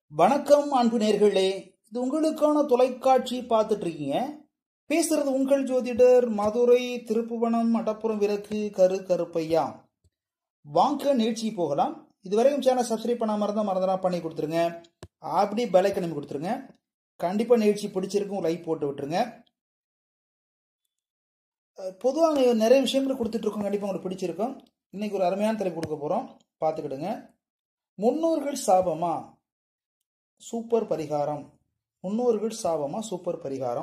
வணக்கம் அன்பு நேர்களே இது உங்களுக்கான தொலைக்காட்சி பார்த்துட்டு இருக்கீங்க பேசுறது உங்கள் ஜோதிடர் மதுரை திருப்புவனம் மடப்புறம் விளக்கு கரு கருப்பையா வாங்க நிகழ்ச்சி போகலாம் இதுவரைக்கும் சேனல் சப்ஸ்கிரைப் பண்ணாம இருந்தால் மறந்துடா பண்ணி கொடுத்துருங்க அப்படி பெலைக்கணும் கொடுத்துருங்க கண்டிப்பா நிகழ்ச்சி பிடிச்சிருக்கும் லைக் போட்டு விட்டுருங்க பொதுவாக நிறைய விஷயங்கள் கொடுத்துட்டு இருக்கோம் கண்டிப்பாக உங்களுக்கு பிடிச்சிருக்கும் இன்னைக்கு ஒரு அருமையான தலைப்பு கொடுக்க போகிறோம் பார்த்துக்கிடுங்க முன்னோர்கள் சாபமா சூப்பர் பரிகாரம் முன்னோர்கள் சாபமா சூப்பர் பரிகாரம்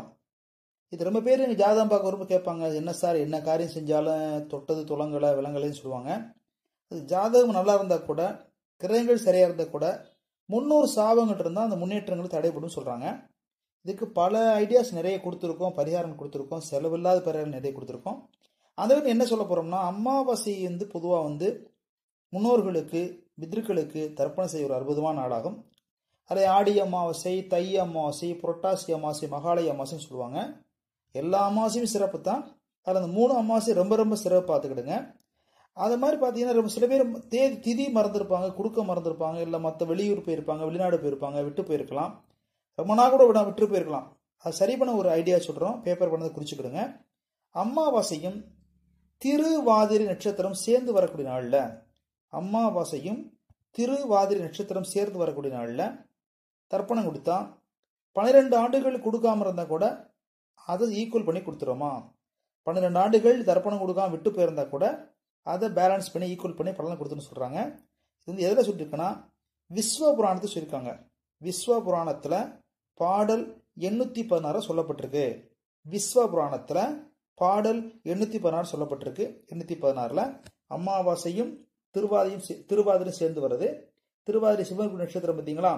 இது ரொம்ப பேர் எனக்கு ஜாதகம் பார்க்க ரொம்ப கேட்பாங்க அது என்ன சார் என்ன காரியம் செஞ்சாலும் தொட்டது துளங்கலை விலங்கலைன்னு சொல்லுவாங்க அது ஜாதகம் நல்லா இருந்தால் கூட கிரகங்கள் சரியாக இருந்தால் கூட முன்னோர் சாபங்கிட்ட இருந்தால் அந்த முன்னேற்றங்கள் தடைபடும் சொல்கிறாங்க இதுக்கு பல ஐடியாஸ் நிறைய கொடுத்துருக்கோம் பரிகாரம் கொடுத்துருக்கோம் செலவில்லாத பரிகாரம் நிறைய கொடுத்துருக்கோம் அதை வந்து என்ன சொல்ல போகிறோம்னா அமாவாசை வந்து பொதுவாக வந்து முன்னோர்களுக்கு பித்ருக்களுக்கு தர்ப்பணம் செய்ய ஒரு அற்புதமான நாளாகும் அதை ஆடி அமாவாசை தை அமாவாசை புரட்டாசி அமாவாசை மகாலய அமாவாசைன்னு சொல்லுவாங்க எல்லா அமாவாசையும் சிறப்பு தான் அதில் அந்த மூணு அமாவாசை ரொம்ப ரொம்ப சிறப்பு பார்த்துக்கிடுங்க அது மாதிரி பார்த்தீங்கன்னா ரொம்ப சில பேர் தேதி திதி மறந்துருப்பாங்க கொடுக்க மறந்துருப்பாங்க இல்லை மற்ற வெளியூர் போயிருப்பாங்க வெளிநாடு போயிருப்பாங்க விட்டு போயிருக்கலாம் ரொம்ப நாள் கூட விட விட்டு போயிருக்கலாம் அது சரி பண்ண ஒரு ஐடியா சொல்கிறோம் பேப்பர் பண்ணதை குறிச்சுக்கிடுங்க அமாவாசையும் திருவாதிரி நட்சத்திரம் சேர்ந்து வரக்கூடிய நாளில் அமாவாசையும் திருவாதிரி நட்சத்திரம் சேர்ந்து வரக்கூடிய நாளில் தர்ப்பணம் கொடுத்தா பன்னிரெண்டு ஆண்டுகள் கொடுக்காம இருந்தால் கூட அதை ஈக்குவல் பண்ணி கொடுத்துருவோமா பன்னிரெண்டு ஆண்டுகள் தர்ப்பணம் கொடுக்காம விட்டு போயிருந்தா கூட அதை பேலன்ஸ் பண்ணி ஈக்குவல் பண்ணி பலனை கொடுத்துன்னு சொல்கிறாங்க இது வந்து எதில் சொல்லியிருக்குன்னா விஸ்வ புராணத்தை சொல்லியிருக்காங்க விஸ்வ புராணத்தில் பாடல் எண்ணூற்றி பதினாறு சொல்லப்பட்டிருக்கு விஸ்வ புராணத்தில் பாடல் எண்ணூற்றி பதினாறு சொல்லப்பட்டிருக்கு எண்ணூற்றி பதினாறில் அமாவாசையும் திருவாதிரையும் திருவாதிரையும் சேர்ந்து வருது திருவாதிரை சிவன் நட்சத்திரம் பார்த்தீங்களா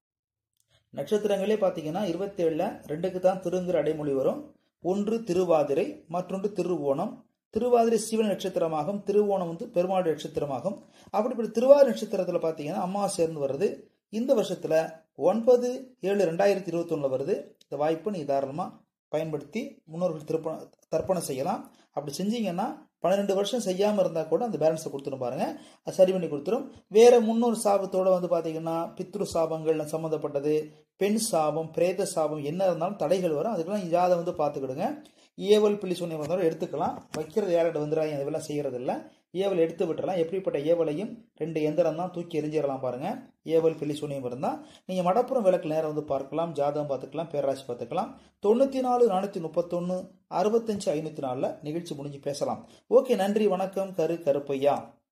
நட்சத்திரங்களே பார்த்தீங்கன்னா இருபத்தி ஏழில் ரெண்டுக்கு தான் திருங்கிற அடைமொழி வரும் ஒன்று திருவாதிரை மற்றொன்று திருவோணம் திருவாதிரை சிவன் நட்சத்திரமாகும் திருவோணம் வந்து பெருமாள் நட்சத்திரமாகும் அப்படிப்பட்ட திருவாதிரை நட்சத்திரத்தில் பார்த்தீங்கன்னா அம்மா சேர்ந்து வருது இந்த வருஷத்தில் ஒன்பது ஏழு ரெண்டாயிரத்தி இருபத்தொன்னில் வருது இந்த வாய்ப்பு நீ தாராளமாக பயன்படுத்தி முன்னோர்கள் திருப்ப தர்ப்பணம் செய்யலாம் அப்படி செஞ்சீங்கன்னா பன்னிரெண்டு வருஷம் செய்யாமல் இருந்தால் கூட அந்த பேலன்ஸை கொடுத்துரும் பாருங்க அது சரி பண்ணி கொடுத்துரும் வேற முன்னொரு சாபத்தோட வந்து பார்த்தீங்கன்னா பித்ரு சாபங்கள் சம்மந்தப்பட்டது பெண் சாபம் பிரேத சாபம் என்ன இருந்தாலும் தடைகள் வரும் அதுக்கெல்லாம் ஜாதம் வந்து பார்த்துக்கிடுங்க ஏவல் பிள்ளி சொன்ன வந்தாலும் எடுத்துக்கலாம் வைக்கிறது யார்கிட்ட வந்துடாங்க இதெல்லாம் செய்யறது இல்லை ஏவல் எடுத்து விட்டுறலாம் எப்படிப்பட்ட ஏவலையும் ரெண்டு எந்திரம் தான் தூக்கி எரிஞ்சிடலாம் பாருங்க ஏவல் பிள்ளி சூனியம் இருந்தால் நீங்கள் மடப்புறம் விளக்கு நேரம் வந்து பார்க்கலாம் ஜாதகம் பார்த்துக்கலாம் பேராசி பார்த்துக்கலாம் தொண்ணூற்றி நாலு நானூற்றி முப்பத்தொன்று அறுபத்தஞ்சு ஐநூற்றி நாலில் நிகழ்ச்சி முடிஞ்சு பேசலாம் ஓகே நன்றி வணக்கம் கரு கருப்பையா